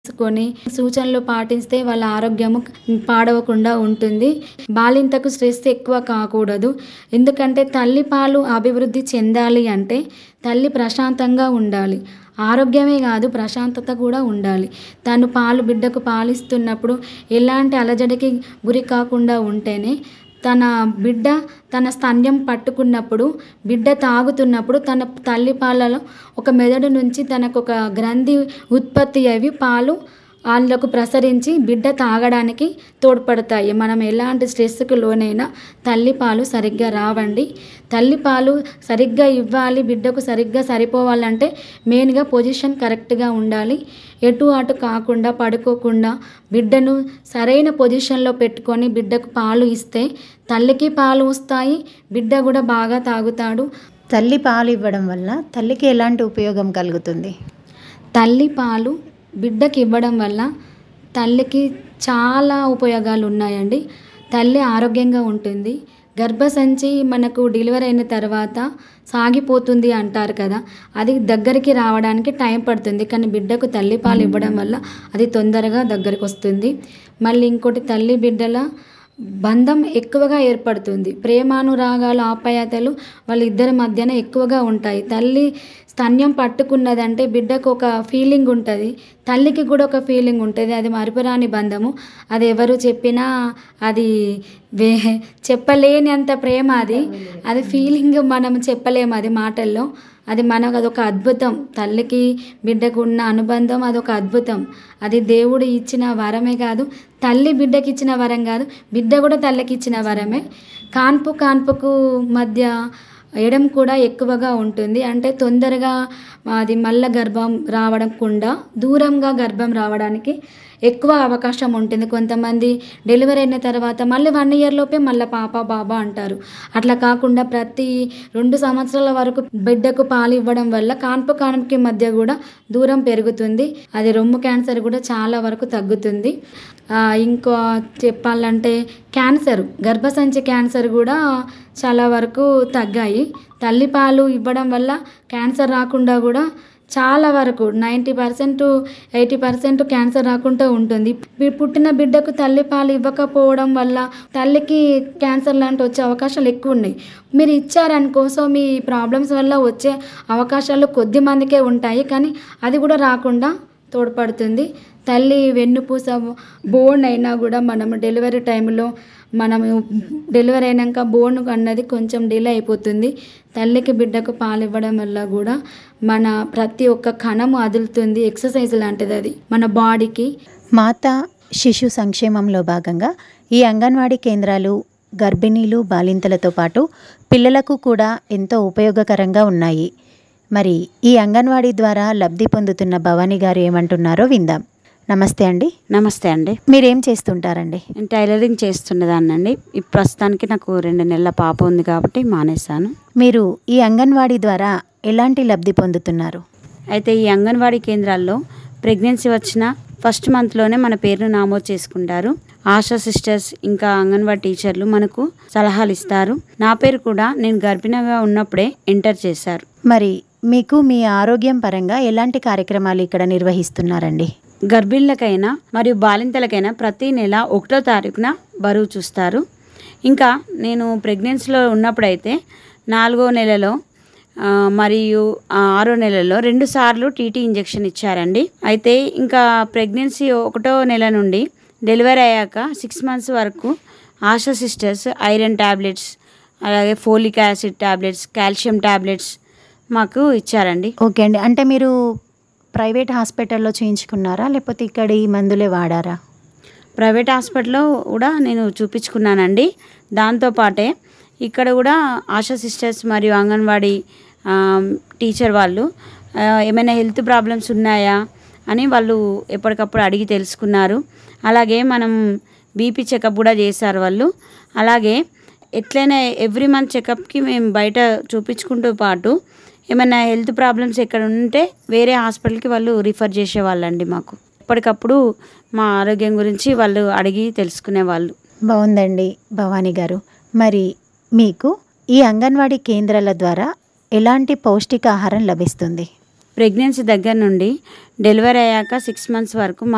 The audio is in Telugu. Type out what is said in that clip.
తీసుకొని సూచనలు పాటిస్తే వాళ్ళ ఆరోగ్యము పాడవకుండా ఉంటుంది బాలింతకు స్ట్రెస్ ఎక్కువ కాకూడదు ఎందుకంటే తల్లి పాలు అభివృద్ధి చెందాలి అంటే తల్లి ప్రశాంతంగా ఉండాలి ఆరోగ్యమే కాదు ప్రశాంతత కూడా ఉండాలి తను పాలు బిడ్డకు పాలిస్తున్నప్పుడు ఎలాంటి అలజడికి గురి కాకుండా ఉంటేనే తన బిడ్డ తన స్తన్యం పట్టుకున్నప్పుడు బిడ్డ తాగుతున్నప్పుడు తన తల్లి పాలలో ఒక మెదడు నుంచి తనకు ఒక గ్రంథి ఉత్పత్తి అవి పాలు వాళ్ళకు ప్రసరించి బిడ్డ తాగడానికి తోడ్పడతాయి మనం ఎలాంటి స్ట్రెస్కి లోనైనా తల్లి పాలు సరిగ్గా రావండి తల్లి పాలు సరిగ్గా ఇవ్వాలి బిడ్డకు సరిగ్గా సరిపోవాలంటే మెయిన్గా పొజిషన్ కరెక్ట్గా ఉండాలి ఎటు అటు కాకుండా పడుకోకుండా బిడ్డను సరైన పొజిషన్లో పెట్టుకొని బిడ్డకు పాలు ఇస్తే తల్లికి పాలు వస్తాయి బిడ్డ కూడా బాగా తాగుతాడు తల్లి పాలు ఇవ్వడం వల్ల తల్లికి ఎలాంటి ఉపయోగం కలుగుతుంది తల్లి పాలు బిడ్డకి ఇవ్వడం వల్ల తల్లికి చాలా ఉపయోగాలు ఉన్నాయండి తల్లి ఆరోగ్యంగా ఉంటుంది గర్భసంచి మనకు డెలివరీ అయిన తర్వాత సాగిపోతుంది అంటారు కదా అది దగ్గరికి రావడానికి టైం పడుతుంది కానీ బిడ్డకు తల్లి పాలు ఇవ్వడం వల్ల అది తొందరగా దగ్గరికి వస్తుంది మళ్ళీ ఇంకోటి తల్లి బిడ్డల బంధం ఎక్కువగా ఏర్పడుతుంది ప్రేమానురాగాలు ఆప్యాయతలు వాళ్ళిద్దరి మధ్యన ఎక్కువగా ఉంటాయి తల్లి స్తన్యం పట్టుకున్నదంటే బిడ్డకు ఒక ఫీలింగ్ ఉంటుంది తల్లికి కూడా ఒక ఫీలింగ్ ఉంటుంది అది మరుపురాని బంధము అది ఎవరు చెప్పినా అది వే చెప్పలేని అంత ప్రేమ అది అది ఫీలింగ్ మనం చెప్పలేము అది మాటల్లో అది మనకు అదొక అద్భుతం తల్లికి బిడ్డకు ఉన్న అనుబంధం అదొక అద్భుతం అది దేవుడు ఇచ్చిన వరమే కాదు తల్లి బిడ్డకి ఇచ్చిన వరం కాదు బిడ్డ కూడా తల్లికి ఇచ్చిన వరమే కాన్పు కాన్పుకు మధ్య ఎడం కూడా ఎక్కువగా ఉంటుంది అంటే తొందరగా అది మల్ల గర్భం రావడకుండా దూరంగా గర్భం రావడానికి ఎక్కువ అవకాశం ఉంటుంది కొంతమంది డెలివరీ అయిన తర్వాత మళ్ళీ వన్ ఇయర్ లోపే మళ్ళీ పాప బాబా అంటారు అట్లా కాకుండా ప్రతి రెండు సంవత్సరాల వరకు బిడ్డకు పాలు ఇవ్వడం వల్ల కాన్పు కాన్పుకి మధ్య కూడా దూరం పెరుగుతుంది అది రొమ్ము క్యాన్సర్ కూడా చాలా వరకు తగ్గుతుంది ఆ, ఇంకో చెప్పాలంటే క్యాన్సర్ గర్భసంచి క్యాన్సర్ కూడా చాలా వరకు తగ్గాయి తల్లిపాలు ఇవ్వడం వల్ల క్యాన్సర్ రాకుండా కూడా చాలా వరకు ninety percent eighty percent cancer రాకుండా ఉంటుంది బి- పుట్టిన బిడ్డకు తల్లిపాలు ఇవ్వకపోవడం వల్ల తల్లికి క్యాన్సర్ లాంటి వచ్చే అవకాశాలు ఎక్కువ ఉన్నాయి మీరు ఇచ్చారనుకో సో మీ ప్రాబ్లమ్స్ వల్ల వచ్చే అవకాశాలు కొద్ది మందికే ఉంటాయి కానీ అది కూడా రాకుండా తోడ్పడుతుంది తల్లి వెన్నుపూస బోన్ అయినా కూడా మనము డెలివరీ టైంలో మనము డెలివరీ అయినాక బోన్ అన్నది కొంచెం డిలే అయిపోతుంది తల్లికి బిడ్డకు పాలు ఇవ్వడం వల్ల కూడా మన ప్రతి ఒక్క కణము అదులుతుంది ఎక్సర్సైజ్ లాంటిది అది మన బాడీకి మాత శిశు సంక్షేమంలో భాగంగా ఈ అంగన్వాడీ కేంద్రాలు గర్భిణీలు బాలింతలతో పాటు పిల్లలకు కూడా ఎంతో ఉపయోగకరంగా ఉన్నాయి మరి ఈ అంగన్వాడీ ద్వారా లబ్ధి పొందుతున్న భవానీ గారు ఏమంటున్నారో విందాం నమస్తే అండి నమస్తే అండి మీరేం చేస్తుంటారండి నేను టైలరింగ్ చేస్తున్నదాన్నండి ఈ ప్రస్తుతానికి నాకు రెండు నెలల పాప ఉంది కాబట్టి మానేశాను మీరు ఈ అంగన్వాడీ ద్వారా ఎలాంటి లబ్ధి పొందుతున్నారు అయితే ఈ అంగన్వాడీ కేంద్రాల్లో ప్రెగ్నెన్సీ వచ్చిన ఫస్ట్ మంత్లోనే మన పేరును నమోదు చేసుకుంటారు ఆశా సిస్టర్స్ ఇంకా అంగన్వాడీ టీచర్లు మనకు సలహాలు ఇస్తారు నా పేరు కూడా నేను గర్భిణిగా ఉన్నప్పుడే ఎంటర్ చేశారు మరి మీకు మీ ఆరోగ్యం పరంగా ఎలాంటి కార్యక్రమాలు ఇక్కడ నిర్వహిస్తున్నారండి గర్భిణులకైనా మరియు బాలింతలకైనా ప్రతి నెల ఒకటో తారీఖున బరువు చూస్తారు ఇంకా నేను ప్రెగ్నెన్సీలో ఉన్నప్పుడైతే నాలుగో నెలలో ఆ, మరియు ఆ, ఆరో నెలలో రెండు సార్లు టీటీ ఇంజెక్షన్ ఇచ్చారండి అయితే ఇంకా ప్రెగ్నెన్సీ ఒకటో నెల నుండి డెలివరీ అయ్యాక సిక్స్ మంత్స్ వరకు ఆశా సిస్టర్స్ ఐరన్ ట్యాబ్లెట్స్ అలాగే folic acid tablets calcium tablets మాకు ఇచ్చారండి ఓకే అండి అంటే మీరు ప్రైవేట్ హాస్పిటల్లో చేయించుకున్నారా లేకపోతే ఇక్కడ ఈ మందులే వాడారా ప్రైవేట్ హాస్పిటల్లో కూడా నేను చూపించుకున్నానండి దాంతోపాటే ఇక్కడ కూడా ఆశా సిస్టర్స్ మరియు అంగన్వాడీ ఆ, టీచర్ వాళ్ళు ఆ, ఏమైనా హెల్త్ ప్రాబ్లమ్స్ ఉన్నాయా అని వాళ్ళు ఎప్పటికప్పుడు అడిగి తెలుసుకున్నారు అలాగే మనం బీపీ చెకప్ కూడా చేశారు వాళ్ళు అలాగే ఎట్లయినా ఎవ్రీ మంత్ చెకప్కి మేము బయట చూపించుకుంటూ పాటు ఏమైనా హెల్త్ ప్రాబ్లమ్స్ ఎక్కడ ఉంటే వేరే హాస్పిటల్కి వాళ్ళు రిఫర్ చేసేవాళ్ళండి మాకు ఎప్పటికప్పుడు మా ఆరోగ్యం గురించి వాళ్ళు అడిగి తెలుసుకునేవాళ్ళు బాగుందండి భవానీ గారు మరి మీకు ఈ అంగన్వాడీ కేంద్రాల ద్వారా ఎలాంటి పౌష్టికాహారం లభిస్తుంది ప్రెగ్నెన్సీ దగ్గర నుండి డెలివరీ అయ్యాక సిక్స్ మంత్స్ వరకు మా